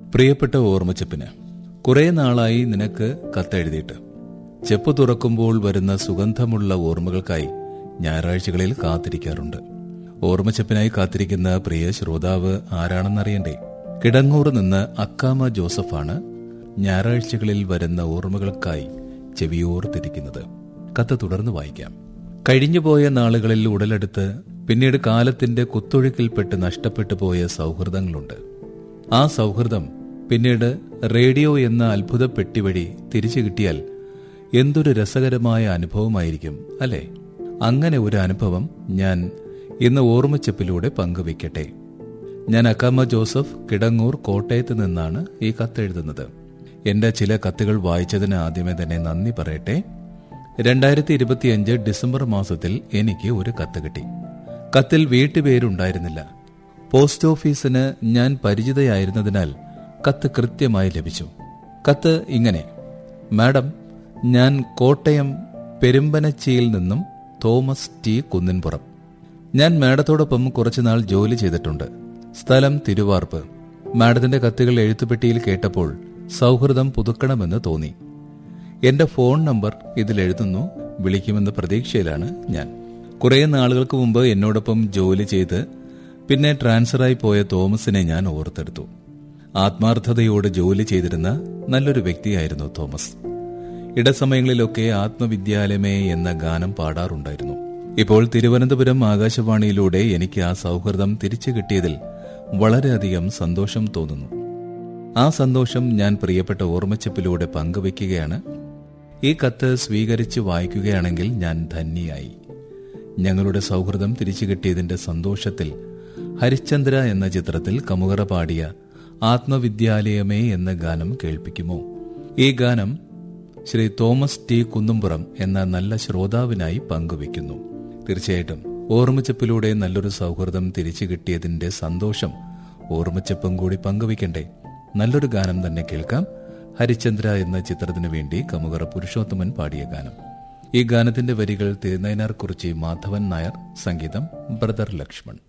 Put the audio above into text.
പ്രിയപ്പെട്ട ഓർമ്മച്ചപ്പിന് കുറെ നാളായി നിനക്ക് കത്തെഴുതിയിട്ട് ചെപ്പ് തുറക്കുമ്പോൾ വരുന്ന സുഗന്ധമുള്ള ഓർമ്മകൾക്കായി ഞായറാഴ്ചകളിൽ കാത്തിരിക്കാറുണ്ട് ഓർമ്മച്ചപ്പിനായി കാത്തിരിക്കുന്ന പ്രിയ ശ്രോതാവ് ആരാണെന്നറിയണ്ടേ കിടങ്ങൂർ നിന്ന് അക്കാമ ജോസഫാണ് ഞായറാഴ്ചകളിൽ വരുന്ന ഓർമ്മകൾക്കായി ചെവിയോർത്തിരിക്കുന്നത് കത്ത് തുടർന്ന് വായിക്കാം കഴിഞ്ഞുപോയ നാളുകളിൽ ഉടലെടുത്ത് പിന്നീട് കാലത്തിന്റെ കുത്തൊഴുക്കിൽപ്പെട്ട് നഷ്ടപ്പെട്ടു പോയ സൗഹൃദങ്ങളുണ്ട് ആ സൗഹൃദം പിന്നീട് റേഡിയോ എന്ന അത്ഭുത പെട്ടി വഴി തിരിച്ചു കിട്ടിയാൽ എന്തൊരു രസകരമായ അനുഭവമായിരിക്കും അല്ലേ അങ്ങനെ ഒരു അനുഭവം ഞാൻ ഇന്ന് ഓർമ്മച്ചപ്പിലൂടെ പങ്കുവയ്ക്കട്ടെ ഞാൻ അക്കാമ ജോസഫ് കിടങ്ങൂർ കോട്ടയത്ത് നിന്നാണ് ഈ കത്തെഴുതുന്നത് എന്റെ ചില കത്തുകൾ വായിച്ചതിന് ആദ്യമേ തന്നെ നന്ദി പറയട്ടെ രണ്ടായിരത്തി ഇരുപത്തിയഞ്ച് ഡിസംബർ മാസത്തിൽ എനിക്ക് ഒരു കത്ത് കിട്ടി കത്തിൽ വീട്ടുപേരുണ്ടായിരുന്നില്ല പോസ്റ്റ് ഓഫീസിന് ഞാൻ പരിചിതയായിരുന്നതിനാൽ കത്ത് കൃത്യമായി ലഭിച്ചു കത്ത് ഇങ്ങനെ മാഡം ഞാൻ കോട്ടയം പെരുമ്പനച്ചിയിൽ നിന്നും തോമസ് ടി കുന്നിൻപുറം ഞാൻ മാഡത്തോടൊപ്പം കുറച്ചുനാൾ ജോലി ചെയ്തിട്ടുണ്ട് സ്ഥലം തിരുവാർപ്പ് മാഡത്തിന്റെ കത്തുകൾ എഴുത്തുപെട്ടിയിൽ കേട്ടപ്പോൾ സൗഹൃദം പുതുക്കണമെന്ന് തോന്നി എന്റെ ഫോൺ നമ്പർ ഇതിൽ എഴുതുന്നു വിളിക്കുമെന്ന പ്രതീക്ഷയിലാണ് ഞാൻ കുറെ നാളുകൾക്ക് മുമ്പ് എന്നോടൊപ്പം ജോലി ചെയ്ത് പിന്നെ ട്രാൻസ്ഫറായി പോയ തോമസിനെ ഞാൻ ഓർത്തെടുത്തു ആത്മാർത്ഥതയോട് ജോലി ചെയ്തിരുന്ന നല്ലൊരു വ്യക്തിയായിരുന്നു തോമസ് ഇടസമയങ്ങളിലൊക്കെ ആത്മവിദ്യാലയമേ എന്ന ഗാനം പാടാറുണ്ടായിരുന്നു ഇപ്പോൾ തിരുവനന്തപുരം ആകാശവാണിയിലൂടെ എനിക്ക് ആ സൗഹൃദം തിരിച്ചു കിട്ടിയതിൽ വളരെയധികം സന്തോഷം തോന്നുന്നു ആ സന്തോഷം ഞാൻ പ്രിയപ്പെട്ട ഓർമ്മച്ചപ്പിലൂടെ പങ്കുവയ്ക്കുകയാണ് ഈ കത്ത് സ്വീകരിച്ച് വായിക്കുകയാണെങ്കിൽ ഞാൻ ധന്യയായി ഞങ്ങളുടെ സൗഹൃദം തിരിച്ചു കിട്ടിയതിന്റെ സന്തോഷത്തിൽ ഹരിശ്ചന്ദ്ര എന്ന ചിത്രത്തിൽ കമുകറ പാടിയ ആത്മവിദ്യാലയമേ എന്ന ഗാനം കേൾപ്പിക്കുമോ ഈ ഗാനം ശ്രീ തോമസ് ടി കുന്നുംപുറം എന്ന നല്ല ശ്രോതാവിനായി പങ്കുവയ്ക്കുന്നു തീർച്ചയായിട്ടും ഓർമ്മച്ചപ്പിലൂടെ നല്ലൊരു സൗഹൃദം തിരിച്ചു കിട്ടിയതിന്റെ സന്തോഷം ഓർമ്മച്ചപ്പും കൂടി പങ്കുവയ്ക്കണ്ടേ നല്ലൊരു ഗാനം തന്നെ കേൾക്കാം ഹരിചന്ദ്ര എന്ന ചിത്രത്തിനു വേണ്ടി കമുകറ പുരുഷോത്തമൻ പാടിയ ഗാനം ഈ ഗാനത്തിന്റെ വരികൾ തിരുനയനാർ കുറിച്ചി മാധവൻ നായർ സംഗീതം ബ്രദർ ലക്ഷ്മൺ